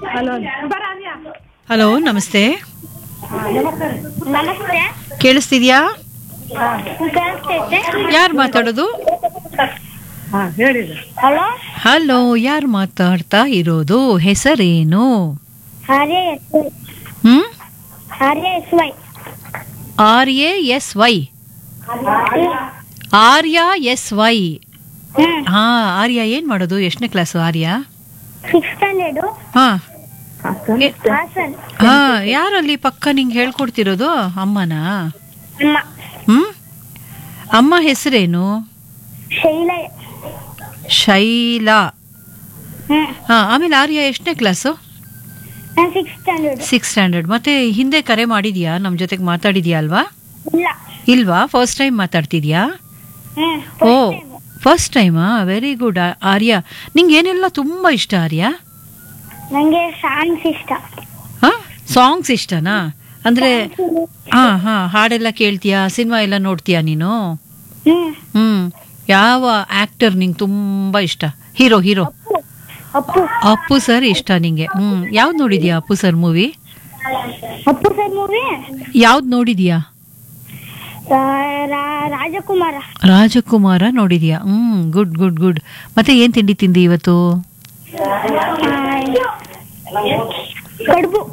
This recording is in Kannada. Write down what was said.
ಹಲೋ ಹಲೋ ನಮಸ್ತೆ ನಮಸ್ತೆ ಕೇಳಿಸ್ತಿದ್ಯಾ ಕೇಳಿಸ್ತೈತೆ ಯಾರು ಮಾತಾಡೋದು ಹಾ ಹೇಳಿ ಹಲೋ ಹಲೋ ಯಾರು ಮಾತಾಡ್ತಾ ಇರೋದು ಹೆಸರೇನು ಆರ್ಯ ಎಸ್ ವೈ ಹ್ಮ್ Arya S Y R A S Y Arya S Y ಹ್ಮ್ ಹಾ ಆರ್ಯ ಏನ್ ಮಾಡೋದು ಎಷ್ಟನೇ ಕ್ಲಾಸು ಆರ್ಯ ಸಿಕ್ಸ್ ಸ್ಟ್ಯಾಂಡರ್ಡು ಹಾ ಹಾಸನ್ ಹಾಸನ್ ಹಾ ಯಾರಲ್ಲಿ ಪಕ್ಕ ನಿಂಗೆ ಹೇಳ್ಕೊಡ್ತಿರೋದು ಅಮ್ಮನಾ ಅಮ್ಮ ಹ್ಮ್ ಅಮ್ಮ ಹೆಸರೇನು ಶೈಲ ಶೈಲಾ ಹ್ಮ್ ಹಾ ಆಮೇಲೆ ಆರ್ಯ ಎಷ್ಟನೇ ಕ್ಲಾಸು ನಾನು ಸಿಕ್ಸ್ ಸ್ಟ್ಯಾಂಡರ್ಡ್ ಸಿಕ್ಸ್ ಸ್ಟ್ಯಾಂಡರ್ಡ್ ಮತ್ತೆ ಹಿಂದೆ ಕರೆ ಮಾಡಿದ್ಯಾ ನಮ್ಮ ಜೊತೆಗೆ ಮಾತಾಡಿದ್ಯಾ ಅಲ್ವಾ ಇಲ್ಲ ಇಲ್ವಾ ಫಸ್ಟ್ ಟೈಮ್ ಮಾತಾಡ್ತಿದ್ಯಾ ಹ್ಮ್ ಓ ಫಸ್ಟ್ ಟೈಮಾ ವೆರಿ ಗುಡ್ ಆರ್ಯ ನಿಂಗೆ ಏನೆಲ್ಲ ತುಂಬ ಇಷ್ಟ ಆರ್ಯ ನಂಗೆ ಸಾಂಗ್ಸ್ ಇಷ್ಟ ಹಾ ಸಾಂಗ್ಸ್ ಇಷ್ಟನಾ ಅಂದ್ರೆ ಹಾ ಹಾ ಹಾಡೆಲ್ಲ ಕೇಳ್ತೀಯಾ ಸಿನಿಮಾ ಎಲ್ಲ ನೋಡ್ತೀಯಾ ನೀನು ಹ್ಮ್ ಹ್ಮ್ ಯಾವ ಆಕ್ಟರ್ ನಿಂಗೆ ತುಂಬಾ ಇಷ್ಟ hero hero Appu Appu sir ಇಷ್ಟ ನಿಂಗೆ ಹ್ಮ್ ಯಾವ್ದು ನೋಡಿದ್ಯಾ Appu sir movie Appu sir movie ಯಾವ್ದು ನೋಡಿದ್ಯಾ ರಾಜಕುಮಾರ ರಾಜಕುಮಾರ ನೋಡಿದ್ಯಾ ಹ್ಮ್ ಗುಡ್ ಗುಡ್ ಗುಡ್ ಮತ್ತೆ ಏನ್ ತಿಂಡಿ ತಿಂದಿ ಇವತ್ತು ಆ, ಕಡುಬು